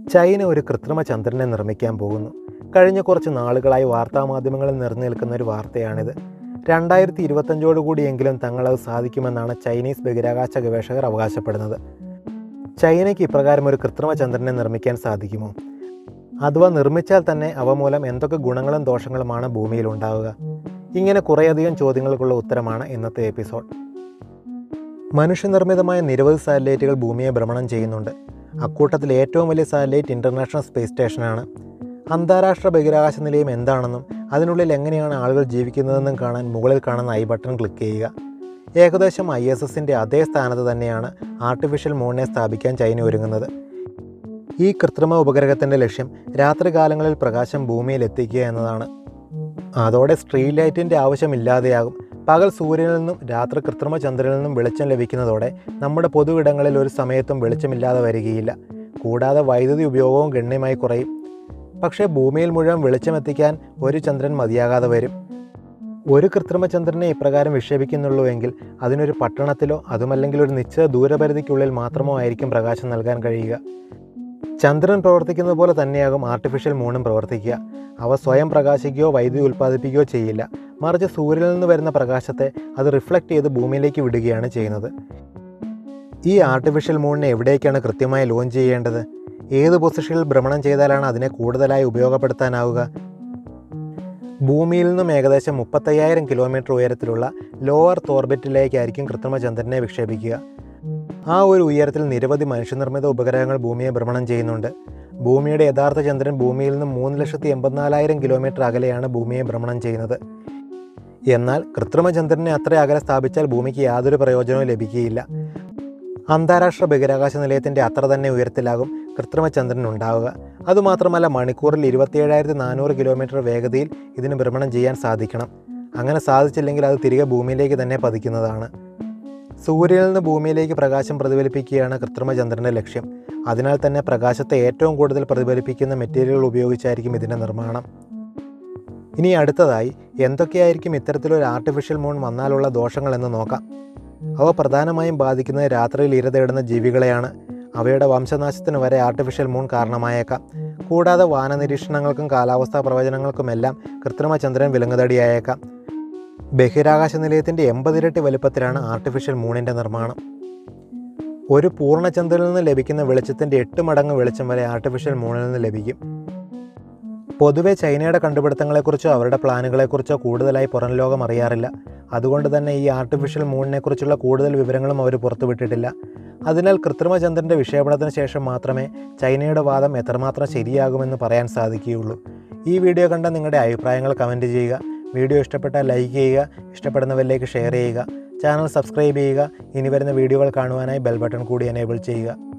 China ഒരു കൃത്രിമ ചന്ദ്രനെ നിർമ്മിക്കാൻ പോകുന്നു കഴിഞ്ഞ കുറച്ച് നാളുകളായി വാർത്താമാധ്യമങ്ങളിൽ നിറഞ്ഞു നിൽക്കുന്ന ഒരു വാർത്തയാണിത് രണ്ടായിരത്തി ഇരുപത്തഞ്ചോടുകൂടിയെങ്കിലും തങ്ങളത് സാധിക്കുമെന്നാണ് ചൈനീസ് ബഹിരാകാശ ഗവേഷകർ അവകാശപ്പെടുന്നത് ചൈനയ്ക്ക് ഇപ്രകാരം ഒരു കൃത്രിമ ചന്ദ്രനെ നിർമ്മിക്കാൻ സാധിക്കുമോ അഥവാ നിർമ്മിച്ചാൽ തന്നെ അവ മൂലം എന്തൊക്കെ ഗുണങ്ങളും ദോഷങ്ങളുമാണ് ഭൂമിയിൽ ഉണ്ടാവുക ഇങ്ങനെ കുറേയധികം ചോദ്യങ്ങൾക്കുള്ള ഉത്തരമാണ് ഇന്നത്തെ എപ്പിസോഡ് മനുഷ്യനിർമ്മിതമായ നിരവധി സാറ്റലൈറ്റുകൾ ഭൂമിയെ ഭ്രമണം ചെയ്യുന്നുണ്ട് അക്കൂട്ടത്തിൽ ഏറ്റവും വലിയ സാറ്റലൈറ്റ് ഇൻ്റർനാഷണൽ സ്പേസ് സ്റ്റേഷനാണ് അന്താരാഷ്ട്ര ബഹിരാകാശ നിലയം എന്താണെന്നും അതിനുള്ളിൽ എങ്ങനെയാണ് ആളുകൾ ജീവിക്കുന്നതെന്നും കാണാൻ മുകളിൽ കാണുന്ന ഐ ബട്ടൺ ക്ലിക്ക് ചെയ്യുക ഏകദേശം ഐ എസ് എസിൻ്റെ അതേ സ്ഥാനത്ത് തന്നെയാണ് ആർട്ടിഫിഷ്യൽ മൂണിനെ സ്ഥാപിക്കാൻ ചൈന ഒരുങ്ങുന്നത് ഈ കൃത്രിമ ഉപഗ്രഹത്തിൻ്റെ ലക്ഷ്യം രാത്രികാലങ്ങളിൽ പ്രകാശം ഭൂമിയിൽ എത്തിക്കുക എന്നതാണ് അതോടെ സ്ട്രീറ്റ് ലൈറ്റിൻ്റെ ആവശ്യമില്ലാതെയാകും പകൽ സൂര്യനിൽ നിന്നും രാത്രി കൃത്രിമ ചന്ദ്രനിൽ നിന്നും വെളിച്ചം ലഭിക്കുന്നതോടെ നമ്മുടെ പൊതു ഇടങ്ങളിൽ ഒരു സമയത്തും വെളിച്ചമില്ലാതെ വരികയില്ല കൂടാതെ വൈദ്യുതി ഉപയോഗവും ഗണ്യമായി കുറയും പക്ഷേ ഭൂമിയിൽ മുഴുവൻ വെളിച്ചമെത്തിക്കാൻ ഒരു ചന്ദ്രൻ മതിയാകാതെ വരും ഒരു കൃത്രിമ ചന്ദ്രനെ ഇപ്രകാരം വിക്ഷേപിക്കുന്നുള്ളൂവെങ്കിൽ അതിനൊരു പട്ടണത്തിലോ അതുമല്ലെങ്കിൽ ഒരു നിശ്ചിത ദൂരപരിധിക്കുള്ളിൽ മാത്രമോ ആയിരിക്കും പ്രകാശം നൽകാൻ കഴിയുക ചന്ദ്രൻ പ്രവർത്തിക്കുന്നത് പോലെ തന്നെയാകും ആർട്ടിഫിഷ്യൽ മൂണും പ്രവർത്തിക്കുക അവ സ്വയം പ്രകാശിക്കുകയോ വൈദ്യുതി ഉൽപ്പാദിപ്പിക്കുകയോ ചെയ്യില്ല മറിച്ച് സൂര്യനിൽ നിന്ന് വരുന്ന പ്രകാശത്തെ അത് റിഫ്ലക്റ്റ് ചെയ്ത് ഭൂമിയിലേക്ക് വിടുകയാണ് ചെയ്യുന്നത് ഈ ആർട്ടിഫിഷ്യൽ മൂണിനെ എവിടേക്കാണ് കൃത്യമായി ലോഞ്ച് ചെയ്യേണ്ടത് ഏത് പൊസിഷനിൽ ഭ്രമണം ചെയ്താലാണ് അതിനെ കൂടുതലായി ഉപയോഗപ്പെടുത്താനാവുക ഭൂമിയിൽ നിന്നും ഏകദേശം മുപ്പത്തയ്യായിരം കിലോമീറ്റർ ഉയരത്തിലുള്ള ലോവർ ഓർബിറ്റിലേക്കായിരിക്കും കൃത്രിമ ചന്ദ്രനെ വിക്ഷേപിക്കുക ആ ഒരു ഉയരത്തിൽ നിരവധി മനുഷ്യനിർമ്മിത ഉപഗ്രഹങ്ങൾ ഭൂമിയെ ഭ്രമണം ചെയ്യുന്നുണ്ട് ഭൂമിയുടെ യഥാർത്ഥ ചന്ദ്രൻ ഭൂമിയിൽ നിന്നും മൂന്ന് ലക്ഷത്തി എൺപത്തിനാലായിരം കിലോമീറ്റർ അകലെയാണ് ഭൂമിയെ ഭ്രമണം ചെയ്യുന്നത് എന്നാൽ കൃത്രിമ ചന്ദ്രനെ അത്ര അകലെ സ്ഥാപിച്ചാൽ ഭൂമിക്ക് യാതൊരു പ്രയോജനവും ലഭിക്കുകയില്ല അന്താരാഷ്ട്ര ബഹിരാകാശ നിലയത്തിൻ്റെ അത്ര തന്നെ ഉയരത്തിലാകും കൃത്രിമ ചന്ദ്രൻ ഉണ്ടാവുക അതുമാത്രമല്ല മണിക്കൂറിൽ ഇരുപത്തിയേഴായിരത്തി നാനൂറ് കിലോമീറ്റർ വേഗതയിൽ ഇതിന് ഭ്രമണം ചെയ്യാൻ സാധിക്കണം അങ്ങനെ സാധിച്ചില്ലെങ്കിൽ അത് തിരികെ ഭൂമിയിലേക്ക് തന്നെ പതിക്കുന്നതാണ് സൂര്യനിൽ നിന്ന് ഭൂമിയിലേക്ക് പ്രകാശം പ്രതിഫലിപ്പിക്കുകയാണ് കൃത്രിമ ചന്ദ്രൻ്റെ ലക്ഷ്യം അതിനാൽ തന്നെ പ്രകാശത്തെ ഏറ്റവും കൂടുതൽ പ്രതിഫലിപ്പിക്കുന്ന മെറ്റീരിയലുകൾ ഉപയോഗിച്ചായിരിക്കും ഇതിൻ്റെ നിർമ്മാണം ഇനി അടുത്തതായി എന്തൊക്കെയായിരിക്കും ഇത്തരത്തിലൊരു ആർട്ടിഫിഷ്യൽ മൂൺ വന്നാലുള്ള ദോഷങ്ങൾ എന്ന് നോക്കാം അവ പ്രധാനമായും ബാധിക്കുന്നത് രാത്രിയിൽ ഇര തേടുന്ന ജീവികളെയാണ് അവയുടെ വംശനാശത്തിന് വരെ ആർട്ടിഫിഷ്യൽ മൂൺ കാരണമായേക്കാം കൂടാതെ വാന നിരീക്ഷണങ്ങൾക്കും കാലാവസ്ഥാ പ്രവചനങ്ങൾക്കുമെല്ലാം കൃത്രിമ ചന്ദ്രൻ വിലങ്ങുതടിയായേക്കാം ബഹിരാകാശ നിലയത്തിൻ്റെ എൺപതിരട്ടി വലുപ്പത്തിലാണ് ആർട്ടിഫിഷ്യൽ മൂണിൻ്റെ നിർമ്മാണം ഒരു പൂർണ്ണചന്ദ്രനിൽ നിന്ന് ലഭിക്കുന്ന വെളിച്ചത്തിൻ്റെ എട്ട് മടങ്ങ് വെളിച്ചം വരെ ആർട്ടിഫിഷ്യൽ മൂണിൽ നിന്ന് ലഭിക്കും പൊതുവെ ചൈനയുടെ കണ്ടുപിടുത്തങ്ങളെക്കുറിച്ചോ അവരുടെ പ്ലാനുകളെക്കുറിച്ചോ കൂടുതലായി പുറം ലോകം അറിയാറില്ല അതുകൊണ്ട് തന്നെ ഈ ആർട്ടിഫിഷ്യൽ മൂണിനെക്കുറിച്ചുള്ള കൂടുതൽ വിവരങ്ങളും അവർ പുറത്തുവിട്ടിട്ടില്ല അതിനാൽ കൃത്രിമ ചന്ദ്രൻ്റെ വിക്ഷേപണത്തിന് ശേഷം മാത്രമേ ചൈനയുടെ വാദം എത്രമാത്രം ശരിയാകുമെന്ന് പറയാൻ സാധിക്കുകയുള്ളൂ ഈ വീഡിയോ കണ്ട നിങ്ങളുടെ അഭിപ്രായങ്ങൾ കമൻറ്റ് ചെയ്യുക വീഡിയോ ഇഷ്ടപ്പെട്ടാൽ ലൈക്ക് ചെയ്യുക ഇഷ്ടപ്പെടുന്നവരിലേക്ക് ഷെയർ ചെയ്യുക ചാനൽ സബ്സ്ക്രൈബ് ചെയ്യുക ഇനി വരുന്ന വീഡിയോകൾ കാണുവാനായി ബെൽ ബട്ടൺ കൂടി എനേബിൾ ചെയ്യുക